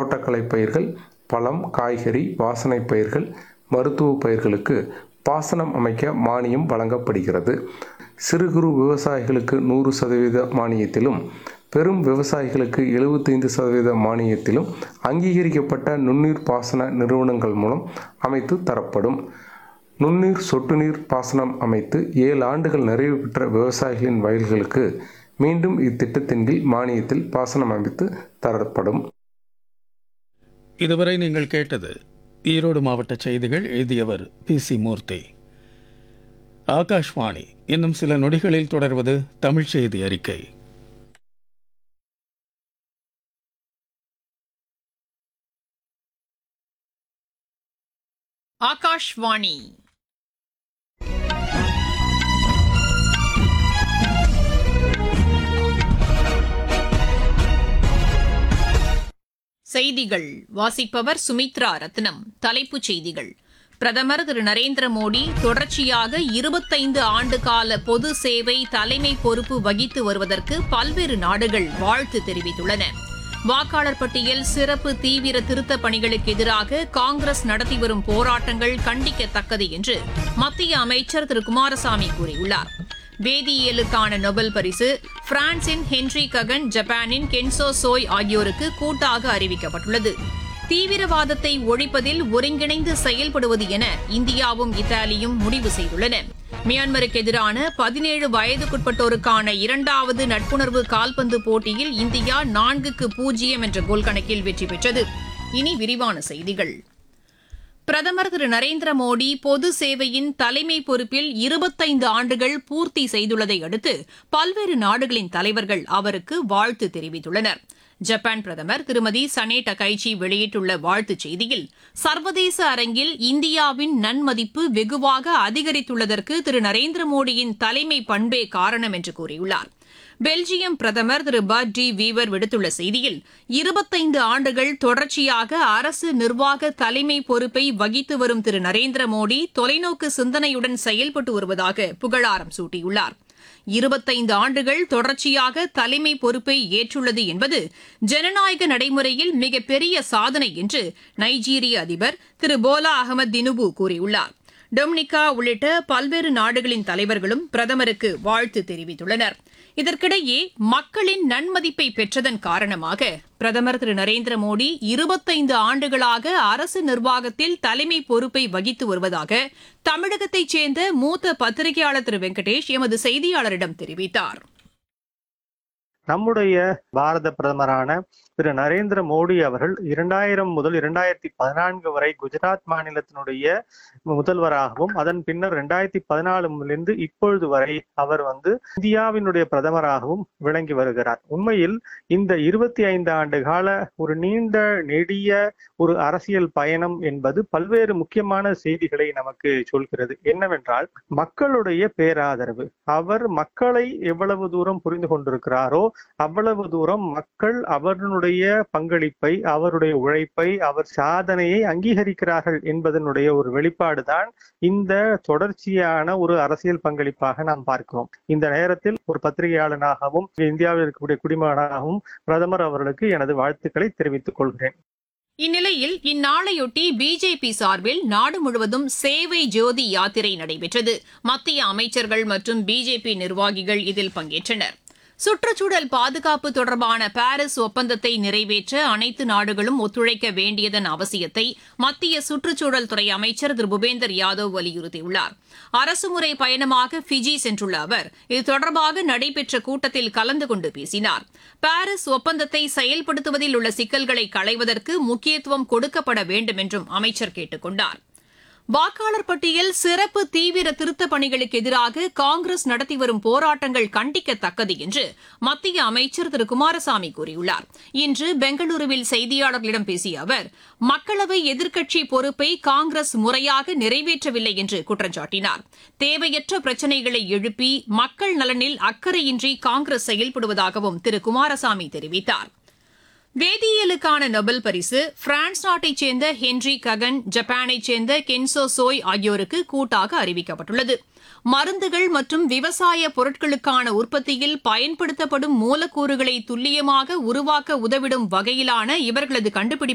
தோட்டக்கலை பயிர்கள் பழம் காய்கறி வாசனை பயிர்கள் மருத்துவ பயிர்களுக்கு பாசனம் அமைக்க மானியம் வழங்கப்படுகிறது சிறு குறு விவசாயிகளுக்கு நூறு சதவீத மானியத்திலும் பெரும் விவசாயிகளுக்கு எழுபத்தைந்து சதவீத மானியத்திலும் அங்கீகரிக்கப்பட்ட நுண்ணீர் பாசன நிறுவனங்கள் மூலம் அமைத்து தரப்படும் நுண்ணீர் சொட்டு நீர் பாசனம் அமைத்து ஏழு ஆண்டுகள் நிறைவு பெற்ற விவசாயிகளின் வயல்களுக்கு மீண்டும் இத்திட்டத்தின் கீழ் மானியத்தில் பாசனம் அமைத்து தரப்படும் இதுவரை நீங்கள் கேட்டது ஈரோடு மாவட்ட செய்திகள் எழுதியவர் பி சி மூர்த்தி ஆகாஷ்வாணி இன்னும் சில நொடிகளில் தொடர்வது தமிழ் செய்தி அறிக்கை ஆகாஷ்வாணி செய்திகள் வாசிப்பவர் சுமித்ரா ரத்னம் தலைப்புச் செய்திகள் பிரதமர் திரு நரேந்திர மோடி தொடர்ச்சியாக இருபத்தைந்து ஆண்டு கால பொது சேவை தலைமை பொறுப்பு வகித்து வருவதற்கு பல்வேறு நாடுகள் வாழ்த்து தெரிவித்துள்ளன வாக்காளர் பட்டியல் சிறப்பு தீவிர திருத்தப் பணிகளுக்கு எதிராக காங்கிரஸ் நடத்தி வரும் போராட்டங்கள் கண்டிக்கத்தக்கது என்று மத்திய அமைச்சர் திரு குமாரசாமி கூறியுள்ளார் வேதியியலுக்கான நொபல் பரிசு பிரான்சின் ஹென்றி ககன் ஜப்பானின் கென்சோ சோய் ஆகியோருக்கு கூட்டாக அறிவிக்கப்பட்டுள்ளது தீவிரவாதத்தை ஒழிப்பதில் ஒருங்கிணைந்து செயல்படுவது என இந்தியாவும் இத்தாலியும் முடிவு செய்துள்ளன மியான்மருக்கு எதிரான பதினேழு வயதுக்குட்பட்டோருக்கான இரண்டாவது நட்புணர்வு கால்பந்து போட்டியில் இந்தியா நான்குக்கு பூஜ்ஜியம் என்ற கோல் கணக்கில் வெற்றி பெற்றது இனி விரிவான செய்திகள் பிரதமர் திரு நரேந்திர மோடி பொது சேவையின் தலைமை பொறுப்பில் இருபத்தைந்து ஆண்டுகள் பூர்த்தி செய்துள்ளதை அடுத்து பல்வேறு நாடுகளின் தலைவர்கள் அவருக்கு வாழ்த்து தெரிவித்துள்ளனர் ஜப்பான் பிரதமர் திருமதி சனே டகைச்சி வெளியிட்டுள்ள வாழ்த்துச் செய்தியில் சர்வதேச அரங்கில் இந்தியாவின் நன்மதிப்பு வெகுவாக அதிகரித்துள்ளதற்கு திரு நரேந்திர மோடியின் தலைமை பண்பே காரணம் என்று கூறியுள்ளார் பெல்ஜியம் பிரதமர் திரு பட் டி வீவர் விடுத்துள்ள செய்தியில் இருபத்தைந்து ஆண்டுகள் தொடர்ச்சியாக அரசு நிர்வாக தலைமை பொறுப்பை வகித்து வரும் திரு நரேந்திர மோடி தொலைநோக்கு சிந்தனையுடன் செயல்பட்டு வருவதாக புகழாரம் சூட்டியுள்ளார் இருபத்தைந்து ஆண்டுகள் தொடர்ச்சியாக தலைமை பொறுப்பை ஏற்றுள்ளது என்பது ஜனநாயக நடைமுறையில் மிகப்பெரிய சாதனை என்று நைஜீரிய அதிபர் திரு போலா அகமது தினுபு கூறியுள்ளார் டொமினிகா உள்ளிட்ட பல்வேறு நாடுகளின் தலைவர்களும் பிரதமருக்கு வாழ்த்து தெரிவித்துள்ளனர் இதற்கிடையே மக்களின் நன்மதிப்பை பெற்றதன் காரணமாக பிரதமர் திரு நரேந்திர மோடி இருபத்தைந்து ஆண்டுகளாக அரசு நிர்வாகத்தில் தலைமை பொறுப்பை வகித்து வருவதாக தமிழகத்தைச் சேர்ந்த மூத்த பத்திரிகையாளர் திரு வெங்கடேஷ் எமது செய்தியாளரிடம் தெரிவித்தார் நம்முடைய பாரத பிரதமரான திரு நரேந்திர மோடி அவர்கள் இரண்டாயிரம் முதல் இரண்டாயிரத்தி பதினான்கு வரை குஜராத் மாநிலத்தினுடைய முதல்வராகவும் அதன் பின்னர் இரண்டாயிரத்தி பதினாலுலிருந்து இப்பொழுது வரை அவர் வந்து இந்தியாவினுடைய பிரதமராகவும் விளங்கி வருகிறார் உண்மையில் இந்த இருபத்தி ஐந்து ஆண்டு கால ஒரு நீண்ட நெடிய ஒரு அரசியல் பயணம் என்பது பல்வேறு முக்கியமான செய்திகளை நமக்கு சொல்கிறது என்னவென்றால் மக்களுடைய பேராதரவு அவர் மக்களை எவ்வளவு தூரம் புரிந்து கொண்டிருக்கிறாரோ அவ்வளவு தூரம் மக்கள் அவர்களுடைய பங்களிப்பை அவருடைய உழைப்பை அவர் சாதனையை அங்கீகரிக்கிறார்கள் என்பதனுடைய ஒரு வெளிப்பாடுதான் இந்த தொடர்ச்சியான ஒரு அரசியல் பங்களிப்பாக நாம் பார்க்கிறோம் இந்த நேரத்தில் ஒரு பத்திரிகையாளனாகவும் இந்தியாவில் இருக்கக்கூடிய குடிமகனாகவும் பிரதமர் அவர்களுக்கு எனது வாழ்த்துக்களை தெரிவித்துக் கொள்கிறேன் இந்நிலையில் இந்நாளையொட்டி பிஜேபி சார்பில் நாடு முழுவதும் சேவை ஜோதி யாத்திரை நடைபெற்றது மத்திய அமைச்சர்கள் மற்றும் பிஜேபி நிர்வாகிகள் இதில் பங்கேற்றனர் சுற்றுச்சூழல் பாதுகாப்பு தொடர்பான பாரிஸ் ஒப்பந்தத்தை நிறைவேற்ற அனைத்து நாடுகளும் ஒத்துழைக்க வேண்டியதன் அவசியத்தை மத்திய சுற்றுச்சூழல் துறை அமைச்சர் திரு பூபேந்தர் யாதவ் வலியுறுத்தியுள்ளார் அரசுமுறை பயணமாக ஃபிஜி சென்றுள்ள அவர் இது தொடர்பாக நடைபெற்ற கூட்டத்தில் கலந்து கொண்டு பேசினார் பாரிஸ் ஒப்பந்தத்தை செயல்படுத்துவதில் உள்ள சிக்கல்களை களைவதற்கு முக்கியத்துவம் கொடுக்கப்பட வேண்டும் என்றும் அமைச்சர் கேட்டுக் கொண்டார் வாக்காளர் பட்டியல் சிறப்பு தீவிர திருத்தப் பணிகளுக்கு எதிராக காங்கிரஸ் நடத்தி வரும் போராட்டங்கள் கண்டிக்கத்தக்கது என்று மத்திய அமைச்சர் திரு குமாரசாமி கூறியுள்ளார் இன்று பெங்களூருவில் செய்தியாளர்களிடம் பேசிய அவர் மக்களவை எதிர்க்கட்சி பொறுப்பை காங்கிரஸ் முறையாக நிறைவேற்றவில்லை என்று குற்றம் சாட்டினார் தேவையற்ற பிரச்சினைகளை எழுப்பி மக்கள் நலனில் அக்கறையின்றி காங்கிரஸ் செயல்படுவதாகவும் திரு குமாரசாமி தெரிவித்தார் வேதியியலுக்கான நொபல் பரிசு பிரான்ஸ் நாட்டைச் சேர்ந்த ஹென்றி ககன் ஜப்பானைச் சேர்ந்த கென்சோ சோய் ஆகியோருக்கு கூட்டாக அறிவிக்கப்பட்டுள்ளது மருந்துகள் மற்றும் விவசாய பொருட்களுக்கான உற்பத்தியில் பயன்படுத்தப்படும் மூலக்கூறுகளை துல்லியமாக உருவாக்க உதவிடும் வகையிலான இவர்களது கண்டுபிடிப்பு